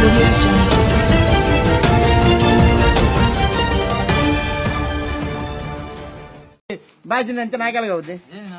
audio jungle. బాధ్యత అంతే నాకెలాగ అవుద్ది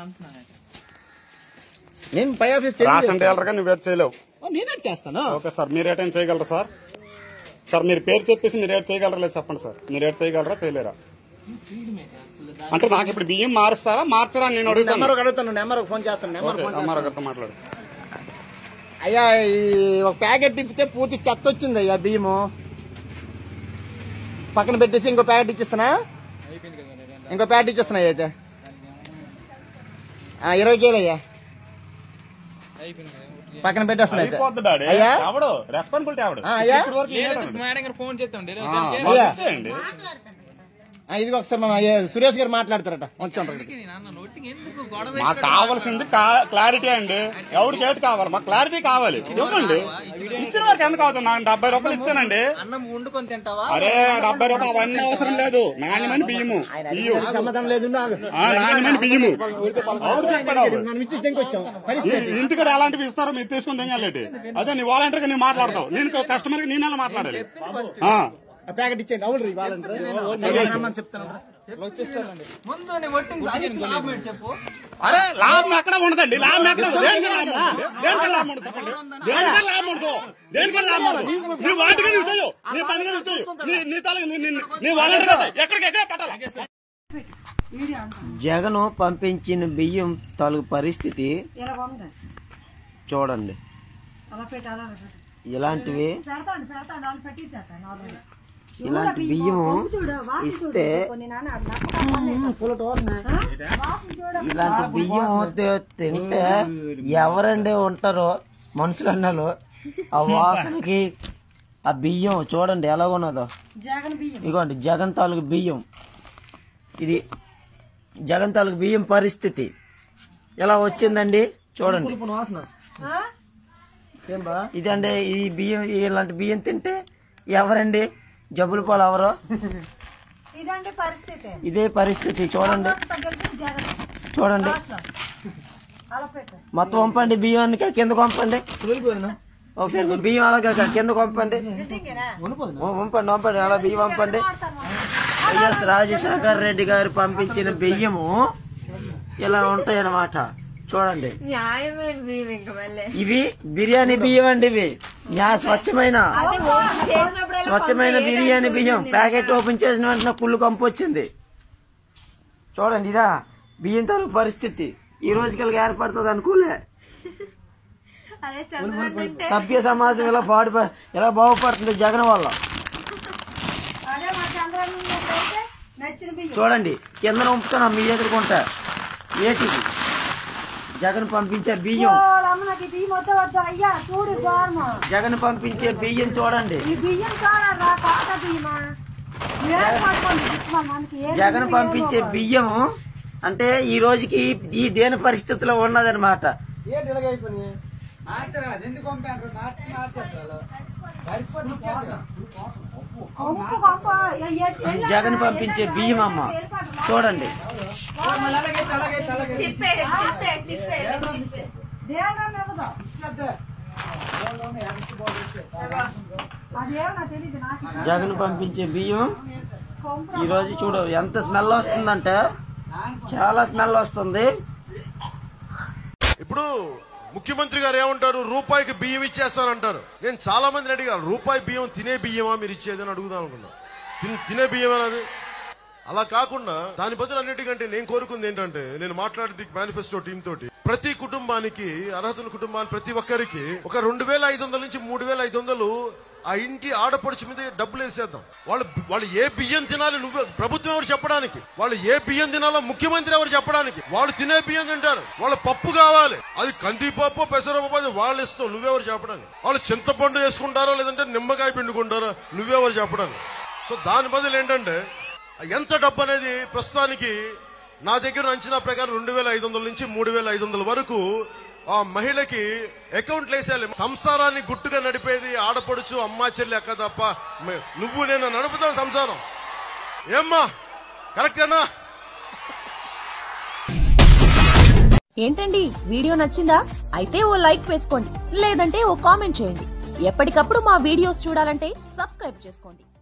నేను పై ఆఫీస్ రాషన్ డీలర్గా నువ్వు ఏడ్ చేయలేవు నేనే చేస్తాను ఓకే సార్ మీరు ఏటైనా చేయగలరా సార్ సార్ మీరు పేరు చెప్పేసి మీరు ఏడ్ చేయగలరా లేదు చెప్పండి సార్ మీరు ఏడ్ చేయగలరా చేయలేరా అంటే నాకు ఇప్పుడు బియ్యం మారుస్తారా మార్చరా అని నేను అడుగుతాను నెంబర్ అడుగుతాను నెంబర్ ఫోన్ చేస్తాను నెంబర్ ఓకే ఫోన్ అమ్మారు చేస్తాను. గారితో మాట్లాడు అయ్యా ఈ ఒక ప్యాకెట్ తిప్పితే పూర్తి చెత్త వచ్చింది అయ్యా బియ్యము పక్కన పెట్టేసి ఇంకో ప్యాకెట్ ఇచ్చిస్తానా ఇంకో ప్యాకెట్ ఇచ్చిస్తున్నా అయితే ఆ, ఇరవై కేలు అయ్యా పక్కన పెట్టేస్తున్నా అయితే అయిపోద్ది డాడీ అయ్యా ఎవడు రెస్పాన్సిబిలిటీ ఎవడు ఆ, అయ్యా ఇప్పటి వరకు లేదు, లేడండి. మేడం గారు ఫోన్ చేస్తాం ఆ, అయ్యా. వాళ్ళు ఇచ్చేయండి. ఆ, ఇదిగో ఒకసారి మన ఏ, సురేష్ గారు మాట్లాడతారట ఉంచండి నాన్న నోటికి ఎందుకు గొడవ మాకు కావాల్సింది క్లారిటీ అండి ఎవరికి ఏటి కావాలి మాకు క్లారిటీ కావాలి ఇవ్వండి ఇచ్చిన వరకు ఎందుకు అవుతుంది నాకు డెబ్బై రూపాయలు ఇచ్చానండి అన్నం వండుకొని తింటావా అరే డెబ్బై రూపాయలు అవన్నీ అవసరం లేదు నాణ్యమైన బియ్యము బియ్యం సమాధానం లేదు నాకు ఆ, నాణ్యమైన బియ్యము ఎవరు చెప్పాడు ఎవరు? మనం ఇచ్చి ఇంకొచ్చాం ఈ పరిస్థితి ఇంటికి ఎలాంటివి ఇస్తారో మీరు తీసుకుని తినాలేటి అదే నీ వాలంటీర్ గా నేను మాట్లాడతావు నేను కస్టమర్ కి నేను ఎలా మాట్లాడాలి ఆ. ఆ ప్యాకెట్ ఇచ్చేయండి అవును రీ వాళ్ళని చెప్తాను ముందు నీ ఒట్టింగ్ తాగిస్తే లాభం ఏంటి చెప్పు అరే లాభం ఎక్కడ ఉండదండి లాభం ఎక్కడ ఉంది? దేనికి లాభం ఉంది? దేనికి లాభం ఉండదు చెప్పండి దేనికి లాభం ఉండదు దేనికి లాభం ఉండదు నీ వాటికి నువ్వు చేయు నీ పనిగా నువ్వు చేయు నీ నీ తల నీ- నీ- నీ వాలంటీర్ కదా ఎక్కడికి ఎక్కడ పెట్టాలి జగన్ పంపించిన బియ్యం తాలూకు పరిస్థితి ఇలా ఉంది చూడండి అలా పెట్టి అలా పెట్టు. ఇలాంటివి పెడతాండి పెడతాండి వాళ్ళు పెట్టించేస్తాను ఆల్రెడీ ఇలాంటి బియ్యం చూడు వాసన ఇస్తే చూడు కొన్ని నాన్న అట్లా వాసన చూడు ఇలాంటి బియ్యం తి- తింటే ఎవరండి ఉంటారో మనుషులు అన్నారు ఆ వాసనకి ఆ బియ్యం చూడండి ఎలా ఉన్నదో జగన్ బియ్యం ఇగోండి జగన్ తాలూకు బియ్యం ఇది జగన్ తాలూకు బియ్యం పరిస్థితి ఎలా వచ్చిందండి చూడండి ఆ? ఇదండి ఈ బియ్యం ఇలాంటి బియ్యం తింటే ఎవరండి జబ్బుల పాలు ఎవరో ఇదండి పరిస్థితి ఇదే పరిస్థితి చూడండి అంతా గెలిచింది జగన్ చూడండి అలా పెట్టు మొత్తం పంపండి బియ్యానికి కింద పంపండి ఒకసారి మీ బియ్యం అలాగే కింద పంపండి నిజంగానా పంపండి పంపండి అలా బియ్యం పంపండి వైఎస్ రాజశేఖర్ రెడ్డి గారు పంపించిన బియ్యము ఇలా ఉంటాయి అన్నమాట చూడండి న్యాయమైన బియ్యం ఇంక మళ్ళీ ఇవి బిర్యానీ బియ్యం అండి ఇవి న్యా స్వచ్ఛమైన అదే ఓటు చేసినప్పుడల్లా స్వచ్ఛమైన పంపే బిర్యానీ ఏడాది బియ్యం చూడండి. ప్యాకెట్ ఓపెన్ చేసిన వెంటనే కుళ్ళు కంపు వచ్చింది చూడండి ఇదా బియ్యం తాలూకు పరిస్థితి ఈ రోజుకి ఏర్పడుతుంది అనుకోలే అదే చంద్రబాబు తింటే సభ్య సమాజం ఇలా పాడు ఇలా బాగుపడుతుంది జగన్ వల్ల అదే మా చంద్రబాబు అయితే నచ్చిన బియ్యం చూడండి కింద ఉంపుతున్నా మీ ఎదుర్కొంటా ఏటిది జగన్ పంపించే బియ్యం అమ్మ నాకు ఈ బియ్యం వద్ద వద్దు అయ్యా చూడు గోర్మ జగన్ పంపించే బియ్యం చూడండి ఈ బియ్యం చూడరా పాత బియ్యమా ఏం పట్టుకోండి దిక్కుమాలి మనకి ఏ జగన్ బియ్యం పంపించే ఏమో. బియ్యం అంటే ఈ రోజుకి ఈ దేని పరిస్థితిలో ఉన్నదన్నమాట ఏంటి ఇలాగైపోయినాయి మార్చరా ఎందుకు పంపారు మార్చి మార్చారు గడిచిపోతుంది ఇచ్చేద్దాం. కొంపు కొంప ఎ- ఎ- ఎల్లు జగన్ అన్నా, పంపించే ఎల్లు బియ్యం అమ్మ ఏర్పాటు చూడండి మళ్ళీ అలాగైతే అలాగైతే అలాగైతే తిప్పే తిప్పే తిప్పే తిప్పే దేవుడా మెరుగుదా ఇచ్చేద్దాం. అదేమో నాకు తెలియదు నాకు జగన్ పంపించే బియ్యం కొంపు ఈ రోజు చూడు ఎంత స్మెల్ వస్తుందంటే చాలా స్మెల్ వస్తుంది ఇప్పుడు ముఖ్యమంత్రి గారు ఏమంటారు రూపాయికి బియ్యం ఇచ్చేస్తానంటారు నేను చాలా మందిని అడిగాను రూపాయి బియ్యం తినే బియ్యమా మీరు ఇచ్చేది అని అడుగుదాం అనుకున్నా తిన్- తినే బియ్యం అది అలా కాకుండా దాని బదులు అన్నిటికంటే నేను కోరుకుంది ఏంటంటే నేను మాట్లాడింది మేనిఫెస్టో టీం తోటి ప్రతి కుటుంబానికి అర్హతల కుటుంబానికి ప్రతి ఒక్కరికి ఒక రెండు వేల ఐదు వందల నుంచి మూడు వేల ఐదు వందలు ఆ ఇంటి ఆడపడుచు మీద డబ్బులు వేసేద్దాం వాళ్ళు వాళ్ళు ఏ బియ్యం తినాలి నువ్వు ప్రభుత్వం ఎవరు చెప్పడానికి వాళ్ళు ఏ బియ్యం తినాలో ముఖ్యమంత్రి ఎవరు చెప్పడానికి వాళ్ళు తినే బియ్యం తింటారు వాళ్ళ పప్పు కావాలి అది కందిపప్పు పెసరపప్పు అది వాళ్ళు ఇష్టం నువ్వెవరు చెప్పడానికి వాళ్ళు చింతపండు వేసుకుంటారో లేదంటే నిమ్మకాయ పిండుకుంటారో నువ్వెవరు చెప్పడానికి సో దాని బదులు ఏంటంటే ఎంత డబ్బు అనేది ప్రస్తుతానికి నా దగ్గర అంచనా ప్రకారం రెండు వేల ఐదు వందల నుంచి మూడు వేల ఐదు వందల వరకు ఆ మహిళకి అకౌంట్లు వేసేయాలి సంసారాన్ని గుట్టుగా నడిపేది ఆడపడుచు అమ్మా చెల్లి అక్క తప్ప మే- నువ్వు నేను నడుపుతాం సంసారం ఏమ్మా కరెక్టేనా ఏంటండి వీడియో నచ్చిందా అయితే ఓ లైక్ వేసుకోండి లేదంటే ఓ కామెంట్ చేయండి ఎప్పటికప్పుడు మా వీడియోస్ చూడాలంటే సబ్స్క్రైబ్ చేసుకోండి